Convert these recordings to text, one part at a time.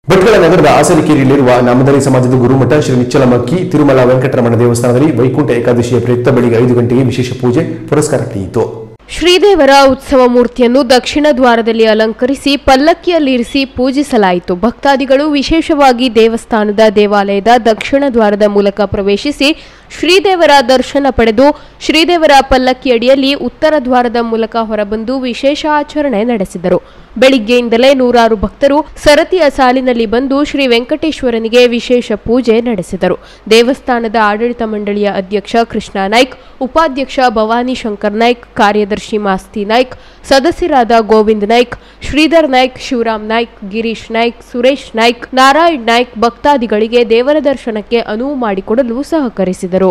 ಭಟ್ಕಳ ನಗರದ ಆಸರಿಕೇರಿಯಲ್ಲಿರುವ ನಾಮಧಾರಿ ಸಮಾಜದ ಗುರುಮಠ ಶ್ರೀ ನಿಚ್ಚಲಮಕ್ಕಿ ತಿರುಮಲ ವೆಂಕಟರಮಣ ದೇವಸ್ಥಾನದಲ್ಲಿ ವೈಕುಂಠ ಏಕಾದಶಿಯ ಪ್ರಯುಕ್ತ ಬೆಳಿಗ್ಗೆ ಐದು ಗಂಟೆಗೆ ವಿಶೇಷ ಪೂಜೆ ಪುರಸ್ಕಾರ ನಡೆಯಿತು ಶ್ರೀದೇವರ ಉತ್ಸವ ಮೂರ್ತಿಯನ್ನು ದಕ್ಷಿಣ ದ್ವಾರದಲ್ಲಿ ಅಲಂಕರಿಸಿ ಪಲ್ಲಕ್ಕಿಯಲ್ಲಿರಿಸಿ ಪೂಜಿಸಲಾಯಿತು ಭಕ್ತಾದಿಗಳು ವಿಶೇಷವಾಗಿ ದೇವಸ್ಥಾನದ ದೇವಾಲಯದ ದಕ್ಷಿಣ ದ್ವಾರದ ಮೂಲಕ ಪ್ರವೇಶಿಸಿ ಶ್ರೀದೇವರ ದರ್ಶನ ಪಡೆದು ಶ್ರೀದೇವರ ಪಲ್ಲಕ್ಕಿಯಡಿಯಲ್ಲಿ ಉತ್ತರ ದ್ವಾರದ ಮೂಲಕ ಹೊರಬಂದು ವಿಶೇಷ ಆಚರಣೆ ನಡೆಸಿದರು ಬೆಳಿಗ್ಗೆಯಿಂದಲೇ ನೂರಾರು ಭಕ್ತರು ಸರತಿಯ ಸಾಲಿನಲ್ಲಿ ಬಂದು ಶ್ರೀ ವೆಂಕಟೇಶ್ವರನಿಗೆ ವಿಶೇಷ ಪೂಜೆ ನಡೆಸಿದರು ದೇವಸ್ಥಾನದ ಆಡಳಿತ ಮಂಡಳಿಯ ಅಧ್ಯಕ್ಷ ಕೃಷ್ಣ ನಾಯ್ಕ್ ಉಪಾಧ್ಯಕ್ಷ ಭವಾನಿ ಶಂಕರ್ ನಾಯ್ಕ್ ಕಾರ್ಯದರ್ಶಿ ಮಾಸ್ತಿ ನಾಯ್ಕ್ ಸದಸ್ಯರಾದ ಗೋವಿಂದ್ ನಾಯ್ಕ್ ಶ್ರೀಧರ್ ನಾಯ್ಕ್ ಶಿವರಾಮ್ ನಾಯ್ಕ್ ಗಿರೀಶ್ ನಾಯ್ಕ್ ಸುರೇಶ್ ನಾಯ್ಕ್ ನಾರಾಯಣ್ ನಾಯ್ಕ್ ಭಕ್ತಾದಿಗಳಿಗೆ ದೇವರ ದರ್ಶನಕ್ಕೆ ಅನುವು ಮಾಡಿಕೊಡಲು ಸಹಕರಿಸಿದರು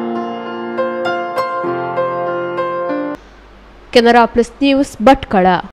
ಕೆನರಾ ಪ್ಲಸ್ ನ್ಯೂಸ್ ಭಟ್ಕಳ